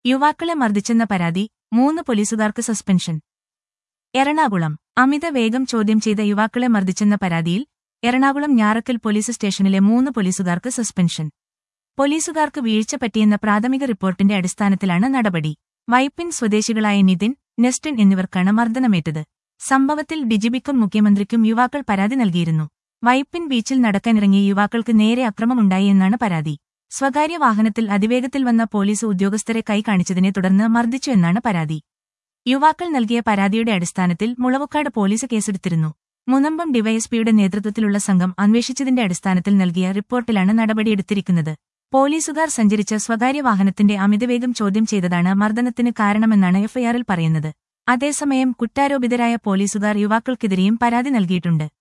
യുവാക്കളെ മർദ്ദിച്ചെന്ന പരാതി മൂന്ന് പോലീസുകാർക്ക് സസ്പെൻഷൻ എറണാകുളം അമിത വേഗം ചോദ്യം ചെയ്ത യുവാക്കളെ മർദ്ദിച്ചെന്ന പരാതിയിൽ എറണാകുളം ഞാറക്കൽ പോലീസ് സ്റ്റേഷനിലെ മൂന്ന് പോലീസുകാർക്ക് സസ്പെൻഷൻ പോലീസുകാർക്ക് വീഴ്ച പറ്റിയെന്ന പ്രാഥമിക റിപ്പോർട്ടിന്റെ അടിസ്ഥാനത്തിലാണ് നടപടി വൈപ്പിൻ സ്വദേശികളായ നിതിൻ നെസ്റ്റിൻ എന്നിവർക്കാണ് മർദ്ദനമേറ്റത് സംഭവത്തിൽ ഡിജിബിക്കും മുഖ്യമന്ത്രിക്കും യുവാക്കൾ പരാതി നൽകിയിരുന്നു വൈപ്പിൻ ബീച്ചിൽ നടക്കാനിറങ്ങിയ യുവാക്കൾക്ക് നേരെ അക്രമമുണ്ടായി എന്നാണ് പരാതി സ്വകാര്യ വാഹനത്തിൽ അതിവേഗത്തിൽ വന്ന പോലീസ് ഉദ്യോഗസ്ഥരെ കൈ കാണിച്ചതിനെ തുടർന്ന് മർദ്ദിച്ചു എന്നാണ് പരാതി യുവാക്കൾ നൽകിയ പരാതിയുടെ അടിസ്ഥാനത്തിൽ മുളവുക്കാട് പോലീസ് കേസെടുത്തിരുന്നു മുനമ്പം ഡിവൈഎസ്പിയുടെ നേതൃത്വത്തിലുള്ള സംഘം അന്വേഷിച്ചതിന്റെ അടിസ്ഥാനത്തിൽ നൽകിയ റിപ്പോർട്ടിലാണ് നടപടിയെടുത്തിരിക്കുന്നത് പോലീസുകാർ സഞ്ചരിച്ച സ്വകാര്യ വാഹനത്തിന്റെ അമിതവേഗം ചോദ്യം ചെയ്തതാണ് മർദ്ദനത്തിന് കാരണമെന്നാണ് എഫ്ഐആറിൽ പറയുന്നത് അതേസമയം കുറ്റാരോപിതരായ പോലീസുകാർ യുവാക്കൾക്കെതിരെയും പരാതി നൽകിയിട്ടുണ്ട്